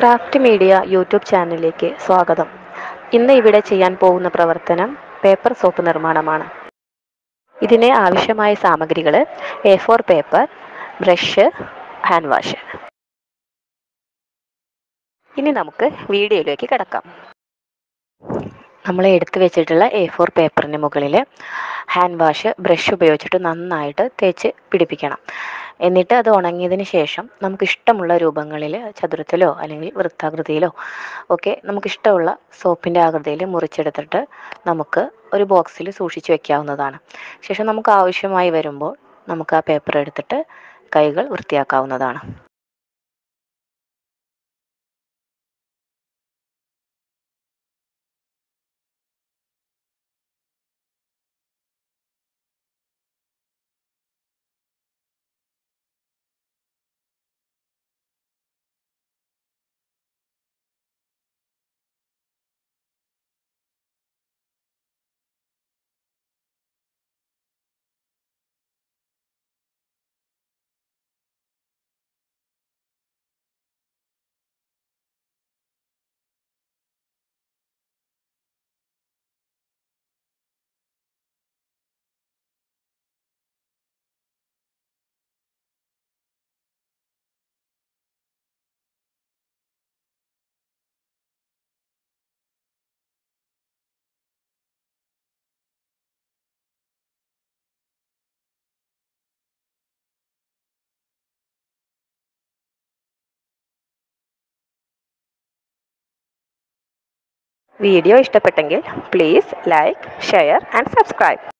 craft media YouTube ചാനലിലേക്ക് സ്വാഗതം ഇന്ന് ഇവിടെ ചെയ്യാൻ പോകുന്ന പ്രവർത്തനം പേപ്പർ സോപ്പ് നിർമ്മാണമാണ് ഇതിന് ആവശ്യമായ സാമഗ്രികൾ A four paper brush hand wash ഇനി നമുക്ക് വീഡിയോയിലേക്ക് കിടക്കാം നമ്മൾ എടുത്തു വെച്ചിട്ടുള്ള എ ഫോർ പേപ്പറിന് മുകളിൽ ഹാൻഡ് വാഷ് ബ്രഷ് ഉപയോഗിച്ചിട്ട് നന്നായിട്ട് തേച്ച് പിടിപ്പിക്കണം എന്നിട്ട് അത് ഉണങ്ങിയതിന് ശേഷം നമുക്ക് ഇഷ്ടമുള്ള രൂപങ്ങളിൽ ചതുരത്തിലോ അല്ലെങ്കിൽ വൃത്താകൃതിയിലോ ഒക്കെ നമുക്ക് ഇഷ്ടമുള്ള സോപ്പിൻ്റെ ആകൃതിയിൽ മുറിച്ചെടുത്തിട്ട് നമുക്ക് ഒരു ബോക്സിൽ സൂക്ഷിച്ച് വെക്കാവുന്നതാണ് ശേഷം നമുക്ക് ആവശ്യമായി വരുമ്പോൾ നമുക്ക് ആ പേപ്പർ എടുത്തിട്ട് കൈകൾ വൃത്തിയാക്കാവുന്നതാണ് വീഡിയോ ഇഷ്ടപ്പെട്ടെങ്കിൽ please like share and subscribe